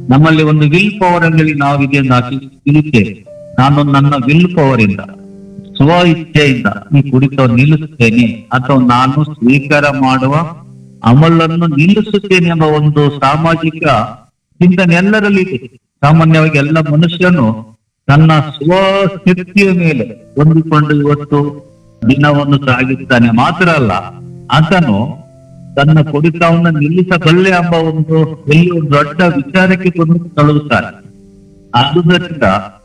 ನಮ್ಮಲ್ಲಿ ಒಂದು will power ಅಂಗಡಿ ನಾವು ಇದೆಯನ್ನು ಹಾಕಿ ಇರುತ್ತೇವೆ ನಾನು ನನ್ನ ವಿಲ್ ಪವರ್ ಇಂದ ಸ್ವ ಇಚ್ಛೆಯಿಂದ ಈ ಕುಡಿತ ನಿಲ್ಲಿಸುತ್ತೇನೆ ಅಥವಾ ನಾನು ಸ್ವೀಕಾರ ಮಾಡುವ ಅಮಲನ್ನು ನಿಲ್ಲಿಸುತ್ತೇನೆ ಎಂಬ ಒಂದು ಸಾಮಾಜಿಕ ಚಿಂತನೆ ಎಲ್ಲರಲ್ಲಿ ಇದೆ ಸಾಮಾನ್ಯವಾಗಿ ಎಲ್ಲ ಮನುಷ್ಯನು ತನ್ನ ಸ್ವಶಕ್ತಿಯ ಮೇಲೆ ಹೊಂದಿಕೊಂಡು ಇವತ್ತು ದಿನವನ್ನು ಸಾಗಿಸ್ತಾನೆ ಮಾತ್ರ ಅಲ್ಲ ಆತನು ತನ್ನ ಕುಡಿತವನ್ನು ನಿಲ್ಲಿಸಬಲ್ಲೆ ಎಂಬ ಒಂದು ಎಲ್ಲಿ ಒಂದು ದೊಡ್ಡ ವಿಚಾರಕ್ಕೆ ಕೊಂಡು ತಳುತ್ತಾರೆ ಆದುದರಿಂದ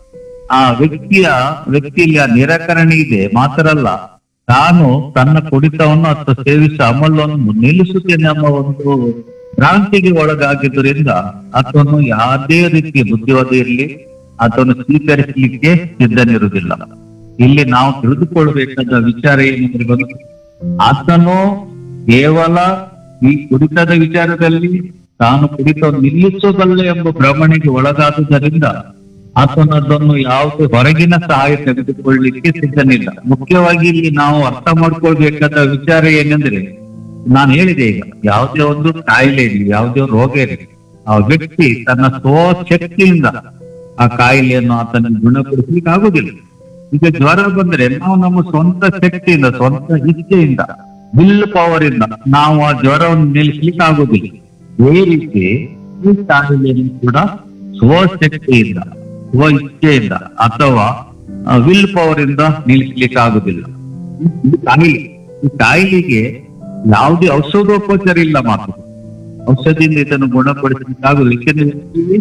ಆ ವ್ಯಕ್ತಿಯ ವ್ಯಕ್ತಿಯಲ್ಲಿ ಆ ನಿರಾಕರಣೆ ಇದೆ ಮಾತ್ರ ಅಲ್ಲ ತಾನು ತನ್ನ ಕುಡಿತವನ್ನು ಅಥವಾ ಸೇವಿಸ ಅಮಲವನ್ನು ನಿಲ್ಲಿಸುತ್ತೇನೆ ಎಂಬ ಒಂದು ಭ್ರಾಂತಿಗೆ ಒಳಗಾಗಿದ್ದರಿಂದ ಆತನು ಯಾವುದೇ ರೀತಿಯ ಬುದ್ಧಿವಾದ ಇರಲಿ ಆತನು ಸ್ವೀಕರಿಸಲಿಕ್ಕೆ ಸಿದ್ಧನಿರುವುದಿಲ್ಲ ಇಲ್ಲಿ ನಾವು ತಿಳಿದುಕೊಳ್ಳಬೇಕಾದ ವಿಚಾರ ಏನೆಂದ್ರೆ ಬಂದು ಆತನು ಕೇವಲ ಈ ಕುಡಿತದ ವಿಚಾರದಲ್ಲಿ ತಾನು ಕುಡಿತ ನಿಲ್ಲಿಸಬಲ್ಲೆ ಎಂಬ ಭ್ರಮಣೆಗೆ ಒಳಗಾದುದರಿಂದ ಆತನು ಅದನ್ನು ಯಾವುದೇ ಹೊರಗಿನ ಸಹಾಯ ತೆಗೆದುಕೊಳ್ಳಲಿಕ್ಕೆ ಸಿದ್ಧನಿಲ್ಲ ಮುಖ್ಯವಾಗಿ ಇಲ್ಲಿ ನಾವು ಅರ್ಥ ಮಾಡ್ಕೊಳ್ಬೇಕಾದ ವಿಚಾರ ಏನೆಂದ್ರೆ ನಾನು ಹೇಳಿದೆ ಈಗ ಯಾವುದೇ ಒಂದು ಕಾಯಿಲೆ ಇರಲಿ ಯಾವುದೇ ರೋಗ ಇರಲಿ ಆ ವ್ಯಕ್ತಿ ತನ್ನ ಸ್ವಶಕ್ತಿಯಿಂದ ಆ ಕಾಯಿಲೆಯನ್ನು ಆತನಿಗೆ ಗುಣಪಡಿಸ್ಲಿಕ್ಕೆ ಆಗುದಿಲ್ಲ ಈಗ ಜ್ವರ ಬಂದ್ರೆ ನಾವು ನಮ್ಮ ಸ್ವಂತ ಶಕ್ತಿಯಿಂದ ಸ್ವಂತ ಇಚ್ಛೆಯಿಂದ ವಿಲ್ ಪವರ್ ಇಂದ ನಾವು ಆ ಜ್ವರವನ್ನು ನಿಲ್ಲಿಸ್ಲಿಕ್ಕೆ ಆಗುದಿಲ್ಲ ಅದೇ ರೀತಿ ಈ ಕಾಯಿಲೆಯನ್ನು ಕೂಡ ಸ್ವಶಕ್ತಿಯಿಂದ ಸ್ವ ಇಚ್ಛೆಯಿಂದ ಅಥವಾ ವಿಲ್ ಪವರ್ ಇಂದ ನಿಲ್ಲಿಸ್ಲಿಕ್ಕೆ ಆಗುದಿಲ್ಲ ಈ ಕಾಯಿಲೆ ಈ ಕಾಯಿಲೆಗೆ ಯಾವುದೇ ಔಷಧೋಪಚಾರ ಇಲ್ಲ ಮಾತ್ರ ಔಷಧಿಯಿಂದ ಇದನ್ನು ಗುಣಪಡಿಸಲಿಕ್ಕೆ ಆಗುದಿಲ್ಲ ಏಕೆಂದ್ರೆ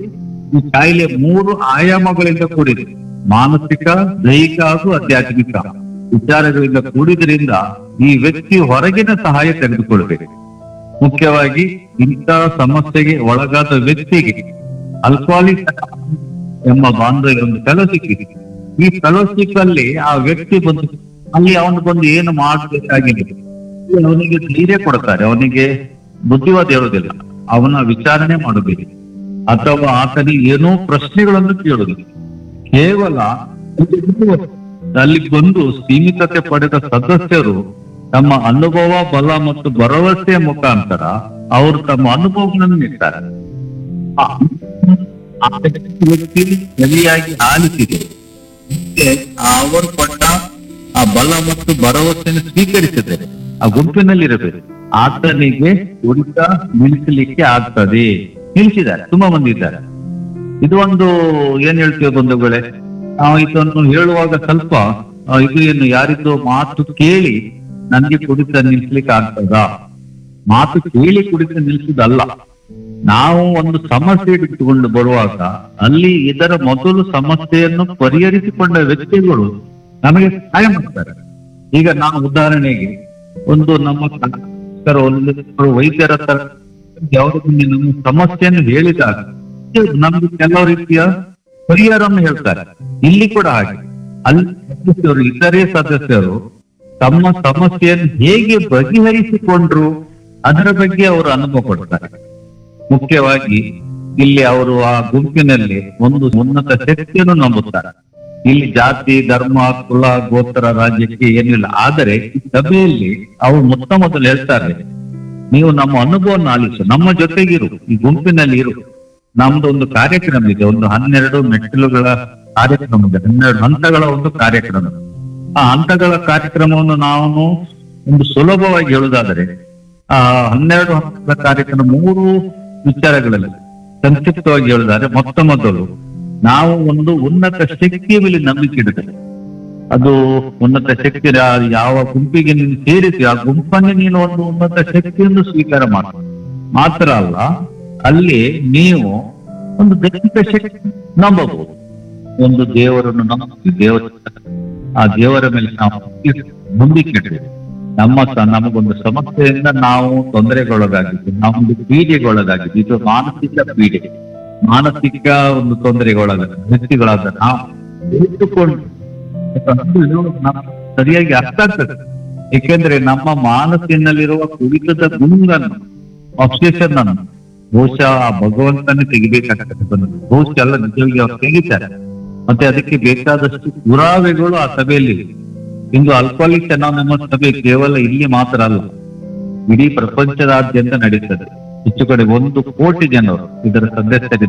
ಈ ಕಾಯಿಲೆ ಮೂರು ಆಯಾಮಗಳಿಂದ ಕೂಡಿದೆ ಮಾನಸಿಕ ದೈಹಿಕ ಹಾಗೂ ಆಧ್ಯಾತ್ಮಿಕ ವಿಚಾರಗಳಿಂದ ಕೂಡಿದ್ರಿಂದ ಈ ವ್ಯಕ್ತಿ ಹೊರಗಿನ ಸಹಾಯ ತೆಗೆದುಕೊಳ್ಬೇಕು ಮುಖ್ಯವಾಗಿ ಇಂಥ ಸಮಸ್ಯೆಗೆ ಒಳಗಾದ ವ್ಯಕ್ತಿಗೆ ಅಲ್ಕೋಹಾಲಿಕ್ ಎಂಬ ಬಾಂಧವ್ಯ ಒಂದು ಫೆಲೋಶಿಪ್ ಇದೆ ಈ ಫೆಲೋಶಿಪ್ ಅಲ್ಲಿ ಆ ವ್ಯಕ್ತಿ ಬಂದು ಅಲ್ಲಿ ಅವನು ಬಂದು ಏನು ಮಾಡಬೇಕಾಗಿದೆ ಅವನಿಗೆ ಧೈರ್ಯ ಕೊಡ್ತಾರೆ ಅವನಿಗೆ ಬುದ್ಧಿವಾದ ಹೇಳುವುದಿಲ್ಲ ಅವನ ವಿಚಾರಣೆ ಮಾಡುವುದಿಲ್ಲ ಅಥವಾ ಆತನಿಗೆ ಏನೋ ಪ್ರಶ್ನೆಗಳನ್ನು ಕೇಳುವುದಿಲ್ಲ ಕೇವಲ ಅಲ್ಲಿ ಬಂದು ಸೀಮಿತತೆ ಪಡೆದ ಸದಸ್ಯರು ತಮ್ಮ ಅನುಭವ ಬಲ ಮತ್ತು ಭರವಸೆಯ ಮುಖಾಂತರ ಅವರು ತಮ್ಮ ಅನುಭವಗಳನ್ನು ನೀಡ್ತಾರೆ ಆ ಆ ವ್ಯಕ್ತಿ ಸರಿಯಾಗಿ ಆಲಿಸಿದೆ ಮತ್ತೆ ಅವರು ಪಟ್ಟ ಆ ಬಲ ಮತ್ತು ಭರವಸೆಯನ್ನು ಸ್ವೀಕರಿಸಿದರೆ ಆ ಗುಂಪಿನಲ್ಲಿ ಇರಬೇಕು ಆತನಿಗೆ ಕುಡಿತ ನಿಲ್ಲಿಸಲಿಕ್ಕೆ ಆಗ್ತದೆ ನಿಲ್ಲಿಸಿದ್ದಾರೆ ತುಂಬಾ ಮಂದಿ ಇದ್ದಾರೆ ಇದು ಒಂದು ಏನ್ ಹೇಳ್ತೀವಿ ಬಂಧುಗಳೇ ನಾವು ಇದನ್ನು ಹೇಳುವಾಗ ಸ್ವಲ್ಪ ಆ, ಇದು ಏನು ಯಾರಿದ್ದು ಮಾತು ಕೇಳಿ ನನ್ಗೆ ಕುಡಿತ ನಿಲ್ಲಿಸ್ಲಿಕ್ಕೆ ಆಗ್ತದ ಮಾತು ಕೇಳಿ ಕುಡಿತ ನಿಲ್ಲಿಸುದಲ್ಲ ನಾವು ಒಂದು ಸಮಸ್ಯೆ ಇಟ್ಟುಕೊಂಡು ಬರುವಾಗ ಅಲ್ಲಿ ಇದರ ಮೊದಲು ಸಮಸ್ಯೆಯನ್ನು ಪರಿಹರಿಸಿಕೊಂಡ ವ್ಯಕ್ತಿಗಳು ನಮಗೆ ಸಹಾಯ ಮಾಡ್ತಾರೆ ಈಗ ನಾನು ಉದಾಹರಣೆಗೆ ಒಂದು ನಮ್ಮ ಕ- ಒಂದು ವೈದ್ಯರ ಹತ್ರ ಯಾವುದಕ್ಕೆ ನಮ್ಮ ಸಮಸ್ಯೆಯನ್ನು ಹೇಳಿದಾಗ ನಮ್ಗೆ ಕೆಲವು ರೀತಿಯ ಪರಿಹಾರವನ್ನು ಹೇಳ್ತಾರೆ ಇಲ್ಲಿ ಕೂಡ ಹಾಗೆ ಅಲ್ಲಿ ಸದಸ್ಯರು ಇತರೆ ಸದಸ್ಯರು ತಮ್ಮ ಸಮಸ್ಯೆಯನ್ನು ಹೇಗೆ ಬಗೆಹರಿಸಿಕೊಂಡ್ರು ಅದರ ಬಗ್ಗೆ ಅವರು ಅನುಭವ ಕೊಡ್ತಾರೆ ಮುಖ್ಯವಾಗಿ ಇಲ್ಲಿ ಅವರು ಆ ಗುಂಪಿನಲ್ಲಿ ಒಂದು ಉನ್ನತ ಶಕ್ತಿಯನ್ನು ನಂಬುತ್ತಾರೆ ಇಲ್ಲಿ ಜಾತಿ ಧರ್ಮ ಕುಲ ಗೋತ್ರ ರಾಜ್ಯಕ್ಕೆ ಏನಿಲ್ಲ ಆದರೆ ಈ ಸಭೆಯಲ್ಲಿ ಅವರು ಮೊತ್ತ ಮೊದಲು ಹೇಳ್ತಾರೆ ನೀವು ನಮ್ಮ ಅನುಭವವನ್ನು ಆಲಿಸು ನಮ್ಮ ಜೊತೆಗಿರು ಈ ಗುಂಪಿನಲ್ಲಿ ಇರು ನಮ್ದು ಒಂದು ಕಾರ್ಯಕ್ರಮ ಇದೆ ಒಂದು ಹನ್ನೆರಡು ಮೆಟ್ಟಿಲುಗಳ ಕಾರ್ಯಕ್ರಮ ಇದೆ ಹನ್ನೆರಡು ಹಂತಗಳ ಒಂದು ಕಾರ್ಯಕ್ರಮ ಆ ಹಂತಗಳ ಕಾರ್ಯಕ್ರಮವನ್ನು ನಾವು ಒಂದು ಸುಲಭವಾಗಿ ಹೇಳುವುದಾದರೆ ಆ ಹನ್ನೆರಡು ಹಂತಗಳ ಕಾರ್ಯಕ್ರಮ ಮೂರು ವಿಚಾರಗಳಲ್ಲಿ ಸಂಕ್ಷಿಪ್ತವಾಗಿ ಹೇಳುವುದಾದ್ರೆ ಮೊತ್ತ ಮೊದಲು ನಾವು ಒಂದು ಉನ್ನತ ಶಕ್ತಿಯ ಮೇಲೆ ನಂಬಿಕೆ ಇಡುತ್ತೇವೆ ಅದು ಉನ್ನತ ಶಕ್ತಿ ಯಾ- ಯಾವ ಗುಂಪಿಗೆ ನೀನು ಸೇರಿಸಿ ಆ ಗುಂಪನ್ನೇ ನೀನು ಒಂದು ಉನ್ನತ ಶಕ್ತಿಯನ್ನು ಸ್ವೀಕಾರ ಮಾಡ ಮಾತ್ರ ಅಲ್ಲ ಅಲ್ಲಿ ನೀವು ಒಂದು ದೈಹಿಕ ಶಕ್ತಿ ನಂಬಬಹುದು ಒಂದು ದೇವರನ್ನು ನಂಬಿ ದೇವರ ಆ ದೇವರ ಮೇಲೆ ನಾವು ನಂಬಿಕೆ ಇಡ್ತೇವೆ ನಮ್ಮ ಸ- ನಮಗೊಂದು ಸಮಸ್ಯೆಯಿಂದ ನಾವು ತೊಂದರೆಗೊಳಗಾಗಿದ್ದು ನಾವೊಂದು ಪೀಡೆಗೊಳಗಾಗಿದ್ದು ಇದು ಮಾನಸಿಕ ಪೀಡೆ ಮಾನಸಿಕ ಒಂದು ತೊಂದರೆಗೊಳಗಾದ ವ್ಯಕ್ತಿಗಳಾದ ನಾವು ಇಟ್ಟುಕೊಂಡು ನಮ್ಗೆ ಸರಿಯಾಗಿ ಅರ್ಥ ಆಗ್ತದೆ ಏಕೆಂದ್ರೆ ನಮ್ಮ ಮಾನಸ್ಸಿನಲ್ಲಿರುವ ಕುಡಿತದ ಗುಣಗಳನ್ನು ಅಬ್ಸೆಷನ್ ಅನ್ನು ಬಹುಶಃ ಆ ಭಗವಂತನೇ ತೆಗಿಬೇಕಾಗ್ತದೆ ಬಂದು ಬಹುಶಃ ಎಲ್ಲ ನಿಜವಾಗಿ ಅವ್ರು ತೆಗಿತಾರೆ ಮತ್ತೆ ಅದಕ್ಕೆ ಬೇಕಾದಷ್ಟು ಪುರಾವೆಗಳು ಆ ಸಭೆಯಲ್ಲಿ ಇವೆ. ಇಂದು ಅಲ್ಕೋಹಾಲಿಕ್ ಅನಾನಮಸ್ ಸಭೆ ಕೇವಲ ಇಲ್ಲಿ ಮಾತ್ರ ಅಲ್ಲ ಇಡೀ ಪ್ರಪಂಚದಾದ್ಯಂತ ನಡೀತದೆ ಹೆಚ್ಚು ಕಡೆ ಒಂದು ಕೋಟಿ ಜನರು ಇದರ ಸದಸ್ಯರಿದ್ದಾರೆ